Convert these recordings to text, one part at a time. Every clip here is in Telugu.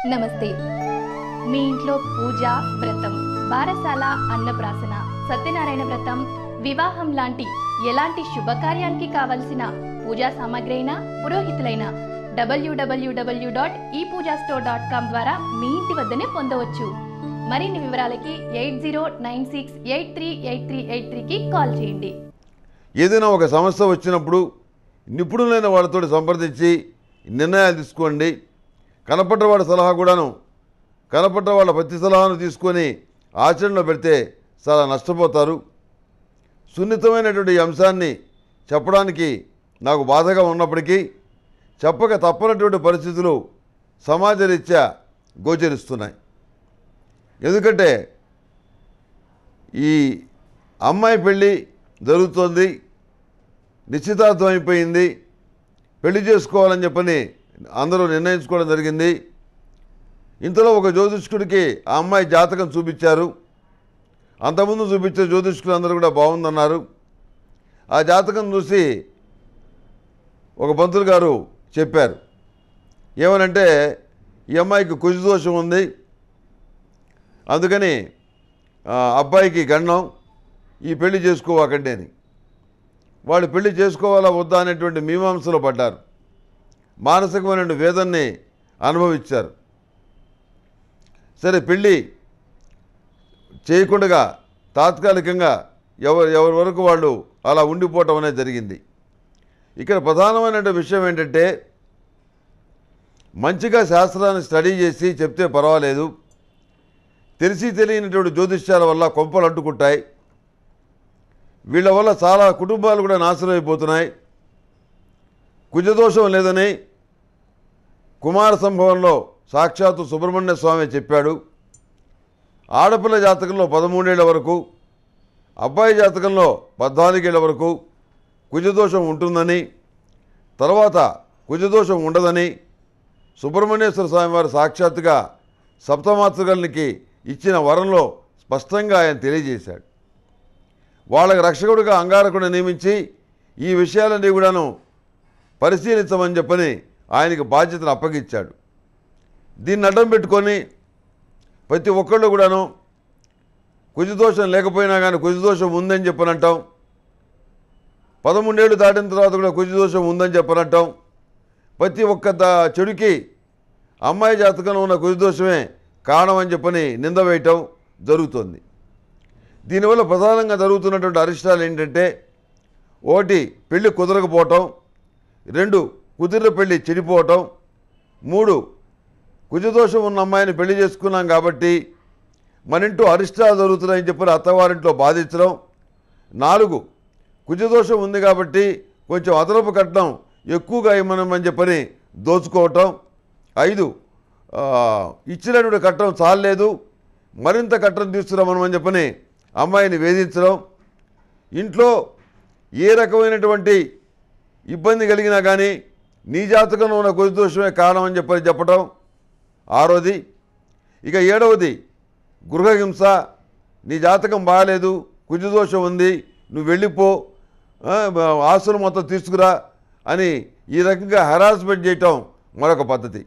నమస్తే మీ ఇంట్లో పూజ వ్రతం బారసాల అన్నప్రాసన సత్యనారాయణ వ్రతం వివాహం లాంటి ఎలాంటి శుభకార్యానికి కావలసిన పూజా సామాగ్రి అయినా పురోహితులైన డబ్ల్యూడబ్ల్యూడబ్ల్యూ డాట్ ఈ పూజా స్టోర్ డాట్ కామ్ ద్వారా మీ ఇంటి వద్దనే పొందవచ్చు మరిన్ని వివరాలకి eight zero nine six eight three eight three eight త్రీకి కాల్ చేయండి ఏదైనా ఒక సమస్య వచ్చినప్పుడు నిపుణులైన వాళ్ళతో సంప్రదించి నిర్ణయాలు తీసుకోండి కనపడ్డ వాళ్ళ సలహా కూడాను కనపడ్డ వాళ్ళ ప్రతి సలహాను తీసుకొని ఆచరణలో పెడితే చాలా నష్టపోతారు సున్నితమైనటువంటి ఈ అంశాన్ని చెప్పడానికి నాకు బాధగా ఉన్నప్పటికీ చెప్పక తప్పనటువంటి పరిస్థితులు సమాజరీత్యా గోచరిస్తున్నాయి ఎందుకంటే ఈ అమ్మాయి పెళ్ళి జరుగుతోంది నిశ్చితార్థం అయిపోయింది పెళ్లి చేసుకోవాలని చెప్పని అందరూ నిర్ణయించుకోవడం జరిగింది ఇంతలో ఒక జ్యోతిష్కుడికి ఆ అమ్మాయి జాతకం చూపించారు అంతకుముందు చూపించే జ్యోతిష్కులు అందరూ కూడా బాగుందన్నారు ఆ జాతకం చూసి ఒక పంతులు గారు చెప్పారు ఏమనంటే ఈ అమ్మాయికి కుజ దోషం ఉంది అందుకని ఆ, అబ్బాయికి గండం ఈ పెళ్లి చేసుకోవాకండి అని వాళ్ళు పెళ్లి చేసుకోవాలా వద్దా అనేటువంటి మీమాంసలో పడ్డారు మానసికమైన వేదన్ని అనుభవించారు సరే పెళ్ళి చేయకుండా తాత్కాలికంగా ఎవరు ఎవరి వరకు వాళ్ళు అలా ఉండిపోవటం అనేది జరిగింది ఇక్కడ ప్రధానమైన విషయం ఏంటంటే మంచిగా శాస్త్రాన్ని స్టడీ చేసి చెప్తే పర్వాలేదు తెలిసి తెలియనటువంటి జ్యోతిష్యాల వల్ల కొంపలు అడ్డుకుంటాయి వీళ్ళ వల్ల చాలా కుటుంబాలు కూడా నాశనం అయిపోతున్నాయి కుజదోషం లేదని కుమార సంభవంలో సాక్షాత్తు సుబ్రహ్మణ్య స్వామి చెప్పాడు ఆడపిల్ల జాతకంలో పదమూడేళ్ల వరకు అబ్బాయి జాతకంలో పద్నాలుగేళ్ల వరకు కుజదోషం ఉంటుందని తర్వాత కుజదోషం ఉండదని సుబ్రహ్మణ్యేశ్వర స్వామి వారు సాక్షాత్తుగా సప్తమాతృకలకి ఇచ్చిన వరంలో స్పష్టంగా ఆయన తెలియజేశాడు వాళ్ళకి రక్షకుడిగా అంగారకుడిని నియమించి ఈ విషయాలన్నీ కూడాను పరిశీలించమని చెప్పని ఆయనకి బాధ్యతను అప్పగించాడు దీన్ని అడ్డం పెట్టుకొని ప్రతి ఒక్కళ్ళు కూడాను కుజదోషం లేకపోయినా కానీ కుజదోషం ఉందని చెప్పనంటాం పదమూడేళ్ళు దాటిన తర్వాత కూడా కుజదోషం ఉందని చెప్పనంటాం ప్రతి ఒక్క దా చెడుకి అమ్మాయి జాతకంలో ఉన్న కుజదోషమే కారణం అని చెప్పని నింద వేయటం జరుగుతుంది దీనివల్ల ప్రధానంగా జరుగుతున్నటువంటి అరిష్టాలు ఏంటంటే ఒకటి పెళ్ళి కుదరకపోవటం రెండు కుదిరిన పెళ్ళి చెడిపోవటం మూడు కుజదోషం ఉన్న అమ్మాయిని పెళ్లి చేసుకున్నాం కాబట్టి మన ఇంట్లో అరిష్టాలు జరుగుతున్నాయని చెప్పి అత్తవారింట్లో బాధించడం నాలుగు కుజదోషం ఉంది కాబట్టి కొంచెం అదనపు కట్నం ఎక్కువగా ఇమ్మనమని చెప్పని దోచుకోవటం ఐదు ఆ, ఇచ్చినటువంటి కట్నం చాలలేదు మరింత కట్నం తీసుకురామని చెప్పని అమ్మాయిని వేధించడం ఇంట్లో ఏ రకమైనటువంటి ఇబ్బంది కలిగినా కానీ నీ జాతకంలో ఉన్న కుజదోషమే కారణం అని చెప్పని చెప్పటం ఆరోది ఇక ఏడవది గృహహింస నీ జాతకం బాగాలేదు కుజదోషం ఉంది నువ్వు వెళ్ళిపో ఆ, ఆస్తులు మొత్తం తీసుకురా అని ఈ రకంగా హెరాస్మెంట్ చేయటం మరొక పద్ధతి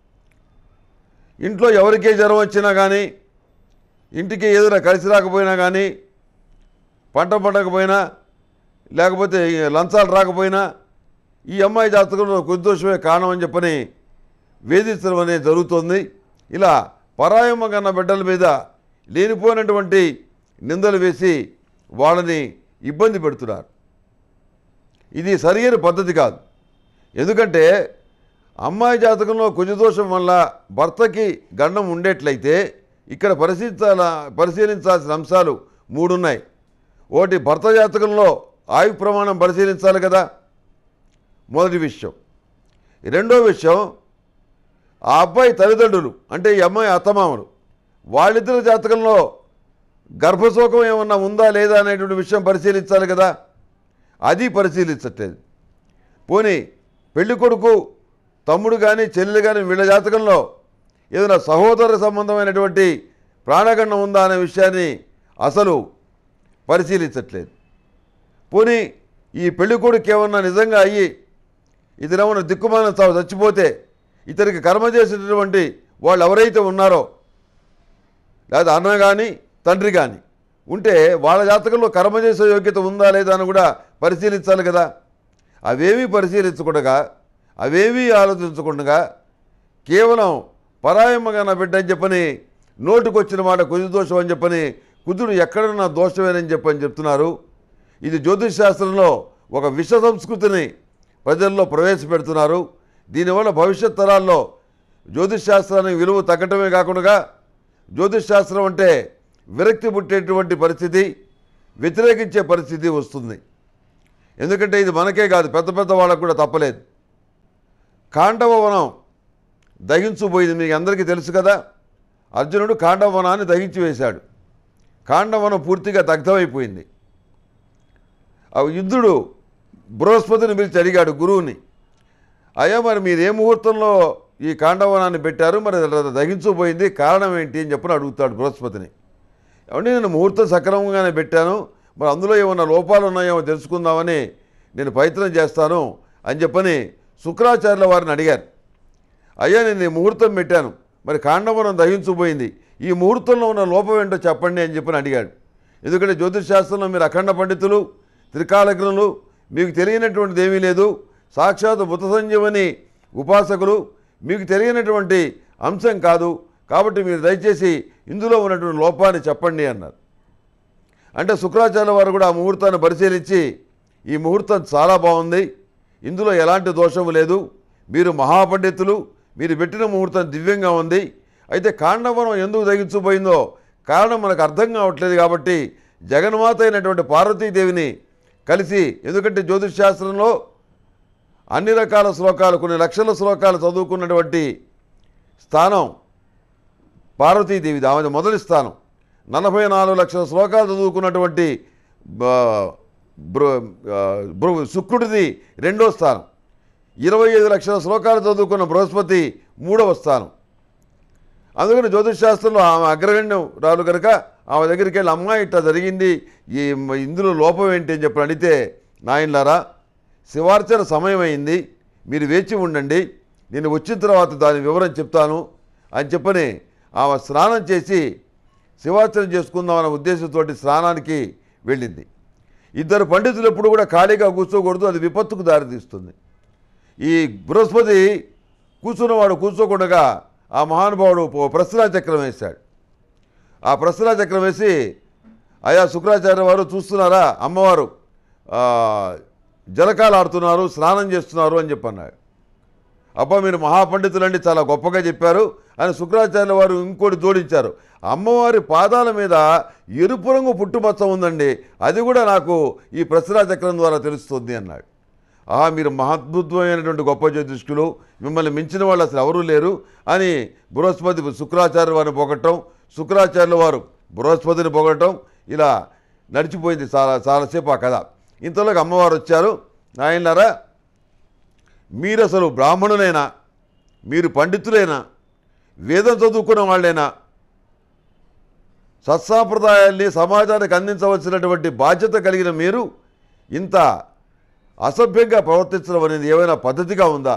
ఇంట్లో ఎవరికే జ్వరం వచ్చినా కానీ ఇంటికి ఏదైనా కలిసి రాకపోయినా కానీ పంట పండకపోయినా లేకపోతే ఈ లంచాలు రాకపోయినా ఈ అమ్మాయి జాతకంలో కుదోషమే కారణం అని చెప్పని వేధించడం అనేది జరుగుతుంది ఇలా పరాయమ్మ కన్న బిడ్డల మీద లేనిపోయినటువంటి నిందలు వేసి వాళ్ళని ఇబ్బంది పెడుతున్నారు ఇది సరైన పద్ధతి కాదు ఎందుకంటే అమ్మాయి జాతకంలో కుజదోషం వల్ల భర్తకి గండం ఉండేట్లయితే ఇక్కడ పరిశీలించాల పరిశీలించాల్సిన అంశాలు మూడున్నాయి ఒకటి భర్త జాతకంలో ఆయు ప్రమాణం పరిశీలించాలి కదా మొదటి విషయం రెండో విషయం ఆ అబ్బాయి తల్లిదండ్రులు అంటే ఈ అమ్మాయి అత్తమామలు వాళ్ళిద్దరి జాతకంలో గర్భశోకం ఏమన్నా ఉందా లేదా అనేటువంటి విషయం పరిశీలించాలి కదా అది పరిశీలించట్లేదు పోనీ పెళ్లి కొడుకు తమ్ముడు కానీ చెల్లెలు కానీ వీళ్ళ జాతకంలో ఏదైనా సహోదర సంబంధమైనటువంటి ప్రాణగండం ఉందా అనే విషయాన్ని అసలు పరిశీలించట్లేదు పోనీ ఈ పెళ్లి కొడుకు ఏమన్నా నిజంగా అయ్యి ఇతనేమన్నా దిక్కుమాల చావు చచ్చిపోతే ఇతనికి కర్మ చేసేటటువంటి వాళ్ళు ఎవరైతే ఉన్నారో లేదా అన్న కానీ తండ్రి కానీ ఉంటే వాళ్ళ జాతకంలో కర్మ చేసే యోగ్యత ఉందా లేదా అని కూడా పరిశీలించాలి కదా అవేమీ పరిశీలించకుండా అవేమీ ఆలోచించకుండా కేవలం పరాయమ్మగా నా బిడ్డ అని చెప్పని నోటుకొచ్చిన మాట కుది దోషం అని చెప్పని కుదురు ఎక్కడన్నా దోషమేనని చెప్పని చెప్తున్నారు ఇది జ్యోతిష్ శాస్త్రంలో ఒక విష సంస్కృతిని ప్రజల్లో ప్రవేశపెడుతున్నారు దీనివల్ల భవిష్యత్ తరాల్లో జ్యోతిష్ శాస్త్రానికి విలువ తగ్గటమే కాకుండా జ్యోతిష్ శాస్త్రం అంటే విరక్తి పుట్టేటువంటి పరిస్థితి వ్యతిరేకించే పరిస్థితి వస్తుంది ఎందుకంటే ఇది మనకే కాదు పెద్ద పెద్ద వాళ్ళకు కూడా తప్పలేదు కాండవ వనం దహించుపోయింది మీకు అందరికీ తెలుసు కదా అర్జునుడు కాండవ వనాన్ని దహించి వేశాడు కాండవనం పూర్తిగా దగ్ధమైపోయింది ఆ యుద్ధుడు బృహస్పతిని పిలిచి అడిగాడు గురువుని అయ్యా మరి మీరు ఏ ముహూర్తంలో ఈ కాండవనాన్ని పెట్టారు మరి అది దహించుపోయింది కారణం ఏంటి అని చెప్పని అడుగుతాడు బృహస్పతిని ఏమంటే నేను ముహూర్తం సక్రమంగానే పెట్టాను మరి అందులో ఏమన్నా లోపాలు ఉన్నాయేమో తెలుసుకుందామని నేను ప్రయత్నం చేస్తాను అని చెప్పని శుక్రాచార్యుల వారిని అడిగారు అయ్యా నేను ఈ ముహూర్తం పెట్టాను మరి కాండవనం దహించుపోయింది ఈ ముహూర్తంలో ఉన్న లోపం ఏంటో చెప్పండి అని చెప్పని అడిగాడు ఎందుకంటే జ్యోతిష్ శాస్త్రంలో మీరు అఖండ పండితులు త్రికాలగ్నులు మీకు తెలియనటువంటిది ఏమీ లేదు సాక్షాత్ బుత సంజీవని ఉపాసకులు మీకు తెలియనటువంటి అంశం కాదు కాబట్టి మీరు దయచేసి ఇందులో ఉన్నటువంటి లోపాన్ని చెప్పండి అన్నారు అంటే శుక్రాచార్య వారు కూడా ఆ ముహూర్తాన్ని పరిశీలించి ఈ ముహూర్తం చాలా బాగుంది ఇందులో ఎలాంటి దోషము లేదు మీరు మహాపండితులు మీరు పెట్టిన ముహూర్తం దివ్యంగా ఉంది అయితే కాండవనం ఎందుకు తగ్గించిపోయిందో కారణం మనకు అర్థం కావట్లేదు కాబట్టి జగన్మాత అయినటువంటి పార్వతీదేవిని కలిసి ఎందుకంటే జ్యోతిష్ శాస్త్రంలో అన్ని రకాల శ్లోకాలు కొన్ని లక్షల శ్లోకాలు చదువుకున్నటువంటి స్థానం పార్వతీదేవిది ఆమె మొదటి స్థానం నలభై నాలుగు లక్షల శ్లోకాలు చదువుకున్నటువంటి బ- బృ- ఆ, బృ- శుక్రుడిది రెండో స్థానం ఇరవై ఐదు లక్షల శ్లోకాలు చదువుకున్న బృహస్పతి మూడవ స్థానం అందుకని జ్యోతిష్ శాస్త్రంలో ఆమె అగ్రగణ్యం రాలు కనుక ఆమె దగ్గరికి వెళ్ళి అమ్మాయి ఇట్లా జరిగింది ఈ ఇందులో లోపం ఏంటి అని చెప్పి అడిగితే నాయనలారా శివార్చన సమయం అయింది మీరు వేచి ఉండండి నేను వచ్చిన తర్వాత దాని వివరం చెప్తాను అని చెప్పని ఆమె స్నానం చేసి శివార్చన చేసుకుందామన్న ఉద్దేశంతో స్నానానికి వెళ్ళింది ఇద్దరు పండితులు ఎప్పుడు కూడా ఖాళీగా కూర్చోకూడదు అది విపత్తుకు దారితీస్తుంది ఈ బృహస్పతి కూర్చున్నవాడు కూర్చోకుండా ఆ మహానుభావుడు ఓ ప్రశ్నా చక్రం వేశాడు ఆ ప్రశ్నా చక్రం వేసి అయా శుక్రాచార్య వారు చూస్తున్నారా అమ్మవారు ఆ, జలకాలు ఆడుతున్నారు స్నానం చేస్తున్నారు అని చెప్పన్నాడు అబ్బా మీరు మహాపండితులండి చాలా గొప్పగా చెప్పారు అని శుక్రాచార్య వారు ఇంకోటి జోడించారు అమ్మవారి పాదాల మీద ఎరుపు రంగు పుట్టుమచ్చ ఉందండి అది కూడా నాకు ఈ ప్రసరా చక్రం ద్వారా తెలుస్తుంది అన్నాడు ఆహా మీరు మహాద్భుతమైనటువంటి గొప్ప జ్యోతిష్కులు మిమ్మల్ని మించిన వాళ్ళు అసలు ఎవరూ లేరు అని బృహస్పతి శుక్రాచార్య వారిని పొగట్టం శుక్రాచార్యుల వారు బృహస్పతిని పొగట్టం ఇలా నడిచిపోయింది చాలా చాలాసేపు ఆ కథ ఇంతలోకి అమ్మవారు వచ్చారు నాయనలారా మీరు అసలు బ్రాహ్మణులైనా మీరు పండితులైనా వేదం చదువుకున్న వాళ్ళైనా సత్సాంప్రదాయాల్ని సమాజానికి అందించవలసినటువంటి బాధ్యత కలిగిన మీరు ఇంత అసభ్యంగా ప్రవర్తించడం అనేది ఏమైనా పద్ధతిగా ఉందా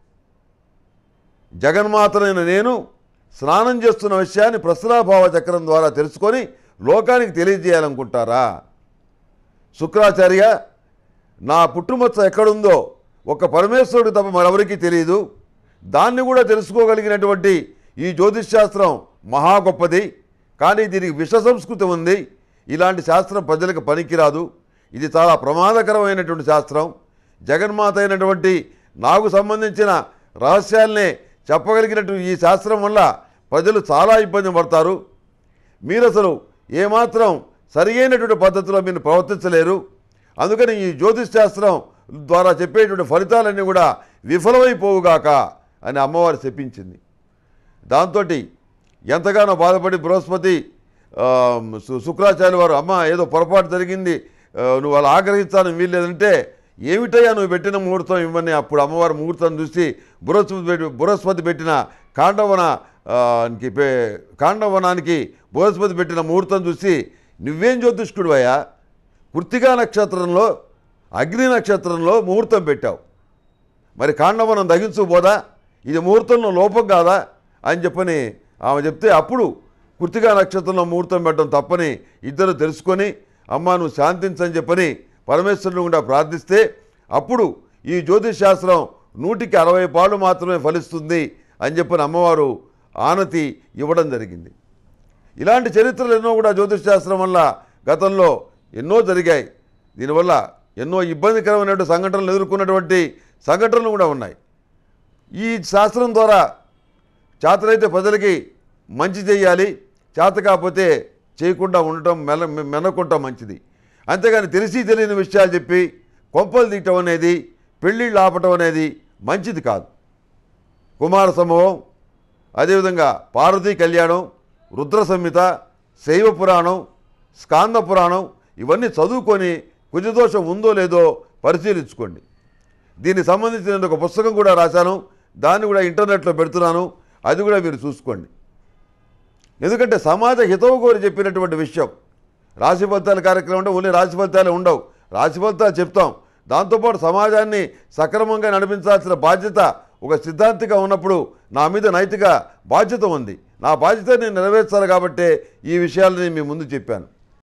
జగన్మాతనైన నేను స్నానం చేస్తున్న విషయాన్ని ప్రసరాభావ చక్రం ద్వారా తెలుసుకొని లోకానికి తెలియజేయాలనుకుంటారా శుక్రాచార్య నా పుట్టుమచ్చ ఎక్కడుందో ఒక పరమేశ్వరుడు తప్ప మరెవరికీ తెలియదు దాన్ని కూడా తెలుసుకోగలిగినటువంటి ఈ జ్యోతిష్ శాస్త్రం మహా గొప్పది కానీ దీనికి విష సంస్కృతి ఉంది ఇలాంటి శాస్త్రం ప్రజలకు పనికిరాదు ఇది చాలా ప్రమాదకరమైనటువంటి శాస్త్రం జగన్మాత అయినటువంటి నాకు సంబంధించిన రహస్యాల్నే చెప్పగలిగినట్టు ఈ శాస్త్రం వల్ల ప్రజలు చాలా ఇబ్బంది పడతారు మీరు అసలు ఏమాత్రం సరి అయినటువంటి పద్ధతిలో మీరు ప్రవర్తించలేరు అందుకని ఈ జ్యోతిష్ శాస్త్రం ద్వారా చెప్పేటువంటి ఫలితాలన్నీ కూడా విఫలమైపోవుగాక అని అమ్మవారు చెప్పించింది దాంతో ఎంతగానో బాధపడి బృహస్పతి ఆ, సు- శుక్రాచార్య వారు అమ్మ ఏదో పొరపాటు జరిగింది ఆ, నువ్వు అలా ఆగ్రహించాలని వీల్లేదంటే ఏమిటయ్యా నువ్వు పెట్టిన ముహూర్తం ఇవ్వని అప్పుడు అమ్మవారి ముహూర్తం చూసి బృహస్పతి పెట్టి బృహస్పతి పెట్టిన కాండవన ఆ, నికి పే- కాండవనానికి బృహస్పతి పెట్టిన ముహూర్తం చూసి నువ్వేం జ్యోతిష్కుడువయ్యా కృత్తికా నక్షత్రంలో అగ్ని నక్షత్రంలో ముహూర్తం పెట్టావు మరి కాండవనం దగించుకుపోదా ఇది ముహూర్తంలో లోపం కాదా అని చెప్పని ఆమె చెప్తే అప్పుడు కృతిగా నక్షత్రంలో ముహూర్తం పెట్టడం తప్పని ఇద్దరు తెలుసుకొని అమ్మ నువ్వు శాంతించని చెప్పని పరమేశ్వరుని కూడా ప్రార్థిస్తే అప్పుడు ఈ జ్యోతిష్ శాస్త్రం నూటికి అరవై పాలు మాత్రమే ఫలిస్తుంది అని చెప్పని అమ్మవారు ఆనతి ఇవ్వడం జరిగింది ఇలాంటి చరిత్రలు ఎన్నో కూడా జ్యోతిష్ శాస్త్రం వల్ల గతంలో ఎన్నో జరిగాయి దీనివల్ల ఎన్నో ఇబ్బందికరమైనటువంటి సంఘటనలు ఎదుర్కొన్నటువంటి సంఘటనలు కూడా ఉన్నాయి ఈ శాస్త్రం ద్వారా చేతనైతే ప్రజలకి మంచి చేయాలి చేత కాకపోతే చేయకుండా ఉండటం మెల మెనకుంటా మంచిది అంతేగాని తెలిసి తెలియని విషయాలు చెప్పి కొంపలు తీయటం అనేది పెళ్ళిళ్ళు ఆపటం అనేది మంచిది కాదు కుమార సంభవం అదేవిధంగా పార్వతీ కళ్యాణం రుద్ర సంహిత శైవ పురాణం స్కాంద పురాణం ఇవన్నీ చదువుకొని కుజదోషం ఉందో లేదో పరిశీలించుకోండి దీనికి సంబంధించిన ఒక పుస్తకం కూడా రాశాను దాన్ని కూడా ఇంటర్నెట్లో పెడుతున్నాను అది కూడా మీరు చూసుకోండి ఎందుకంటే సమాజ హితవు కోరి చెప్పినటువంటి విషయం రాశి ఫలితాల కార్యక్రమం అంటే ఓన్లీ రాశి ఫలితాలే ఉండవు రాశి ఫలితాలు చెప్తాం దాంతోపాటు సమాజాన్ని సక్రమంగా నడిపించాల్సిన బాధ్యత ఒక సిద్ధాంతిగా ఉన్నప్పుడు నా మీద నైతిక బాధ్యత ఉంది నా బాధ్యత నేను నెరవేర్చాలి కాబట్టే ఈ విషయాలని మీ ముందు చెప్పాను